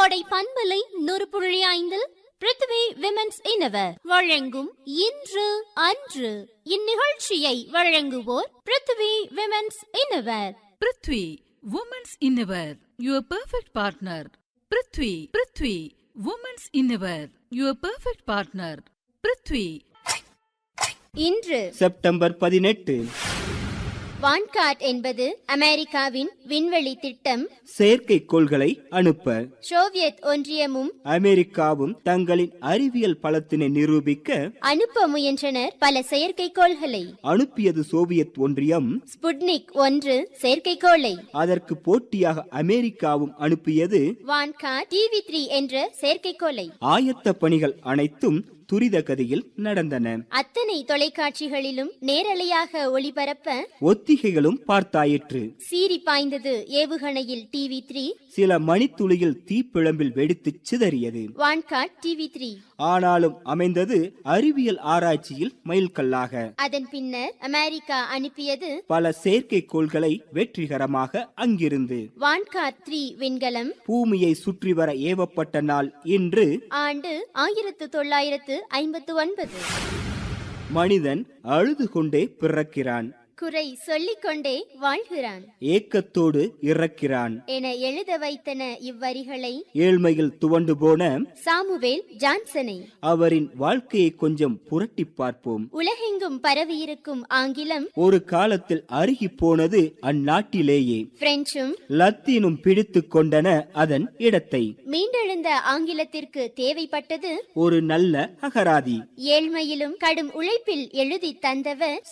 கோடை பண்பலை நூறு புள்ளி ஐந்தில் பிருத்திவி விமென்ஸ் இனவர் வழங்கும் இன்று அன்று இந்நிகழ்ச்சியை வழங்குவோர் Prithvi women's innerwear Prithvi women's innerwear your perfect partner Prithvi Prithvi women's innerwear your perfect partner Prithvi இன்று செப்டம்பர் பதினெட்டு வான்காட் என்பது அமெரிக்காவின் விண்வெளி திட்டம் செயற்கைக்கோள்களை அனுப்ப சோவியத் ஒன்றியமும் அமெரிக்காவும் தங்களின் அறிவியல் பலத்தினை நிரூபிக்க அனுப்ப முயன்றனர் பல செயற்கைக்கோள்களை அனுப்பியது சோவியத் ஒன்றியம் ஸ்புட்னிக் ஒன்று செயற்கைக்கோளை அதற்கு போட்டியாக அமெரிக்காவும் அனுப்பியது வான்காட் டிவி த்ரீ என்ற செயற்கைக்கோளை ஆயத்த பணிகள் அனைத்தும் துரித கதியில் நடந்தன அத்தனை தொலைக்காட்சிகளிலும் நேரலையாக ஒளிபரப்ப ஒத்திகைகளும் பார்த்தாயிற்று சீறி பாய்ந்தது ஏவுகணையில் டிவி த்ரீ சில மணித்துளியில் தீப்பிழம்பில் வெடித்துச் சிதறியது வான்காட் டிவி த்ரீ ஆனாலும் அமைந்தது அறிவியல் ஆராய்ச்சியில் மைல்கல்லாக அதன் பின்னர் அமெரிக்கா அனுப்பியது பல செயற்கைக்கோள்களை வெற்றிகரமாக அங்கிருந்து வான்காட் த்ரீ விண்கலம் பூமியை சுற்றி வர ஏவப்பட்ட நாள் இன்று ஆண்டு ஆயிரத்து தொள்ளாயிரத்து ஐம்பத்து ஒன்பது மனிதன் அழுது கொண்டே பிறக்கிறான் குறை சொல்லிக்கொண்டே வாழ்கிறான் ஏக்கத்தோடு இறக்கிறான் என எழுத வைத்தன இவ்வரிகளை ஏழ்மையில் துவண்டு போன சாமுவேல் ஜான்சனை அவரின் வாழ்க்கையை கொஞ்சம் புரட்டி பார்ப்போம் உலகெங்கும் பரவியிருக்கும் ஆங்கிலம் ஒரு காலத்தில் அருகி போனது அந்நாட்டிலேயே பிரெஞ்சும் லத்தீனும் பிடித்து கொண்டன அதன் இடத்தை மீண்டெழுந்த ஆங்கிலத்திற்கு தேவைப்பட்டது ஒரு நல்ல அகராதி ஏழ்மையிலும் கடும் உழைப்பில் எழுதி தந்தவர்